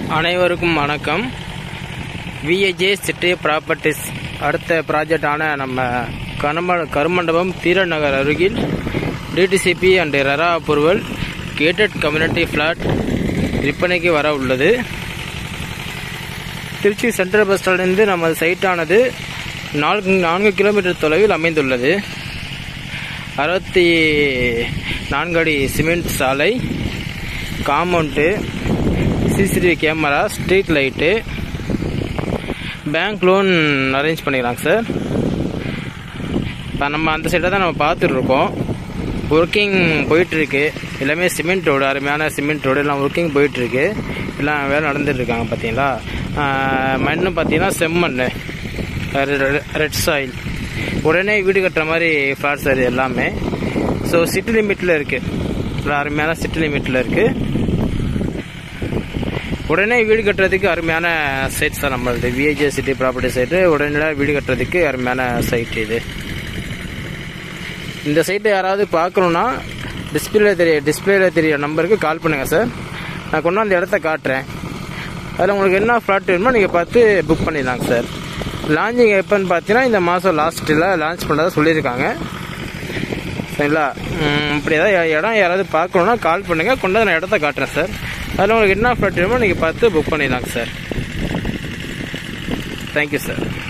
அனைவருக்கும் வணக்கம் விஏஜே city properties அடுத்த ப்ராஜெக்டான நம்ம கனம கருமண்டபம் தீரநகர் அருகில் DTCP and RERA approval gated community flat விற்பனைக்கு வர உள்ளது திருச்சி சென்ட்ரல் பஸ் ஸ்டாண்டிலிருந்து நமது சைட்டானது நான்கு நான்கு கிலோமீட்டர் தொலைவில் அமைந்துள்ளது அறுபத்தி நான்கு அடி சிமெண்ட் சாலை compound CCTV camera street light bank loan arrange பண்ணிக்கலாம் சார் இப்போ நம்ம அந்த சைடை தான் நம்ம பார்த்துட்ருக்கோம் ஒர்க்கிங் போயிட்டுருக்கு எல்லாமே சிமெண்ட் ரோடு அருமையான சிமெண்ட் ரோடு எல்லாம் ஒர்க்கிங் போயிட்டுருக்கு எல்லாம் வேலை நடந்துட்டு இருக்காங்க பார்த்தீங்களா மண் பார்த்தீங்கன்னா செம்மண் ரெட் சாயில் உடனே வீடு கட்டுற மாதிரி ஃப்ளாட்ஸ் அது எல்லாமே ஸோ சிட்டி லிமிட்டில் இருக்குது அருமையான சிட்டி லிமிட்டில் இருக்குது உடனே வீடு கட்டுறதுக்கு அருமையான சைட் சார் நம்மளது விஏஜே சிட்டி ப்ராப்பர்ட்டி சைட்டு உடனே வீடு கட்டுறதுக்கு அருமையான சைட் இது இந்த சைட்டை யாராவது பார்க்கணுன்னா டிஸ்பிளே தெரிய டிஸ்பிளேல தெரிய நம்பருக்கு கால் பண்ணுங்கள் சார் நான் கொண்டாந்து இடத்த காட்டுறேன் அதில் உங்களுக்கு என்ன ஃப்ளாட் வேணுமோ நீங்கள் பார்த்து புக் பண்ணிடலாங்க சார் லான்ச்சிங் எப்போன்னு பார்த்தீங்கன்னா இந்த மாதம் லாஸ்ட்டில் லான்ச் பண்ணுறதா சொல்லியிருக்காங்க சரிங்களா ம், இப்படி ஏதாவது இடம் யாராவது பார்க்கணுன்னா கால் பண்ணுங்கள் கொண்டாந்து நான் இடத்த காட்டுறேன் சார் அதில் உங்களுக்கு என்ன ஃப்ளாட் வேணுமோ நீங்கள் பார்த்து புக் பண்ணிடலாங்க சார் தேங்க்யூ சார்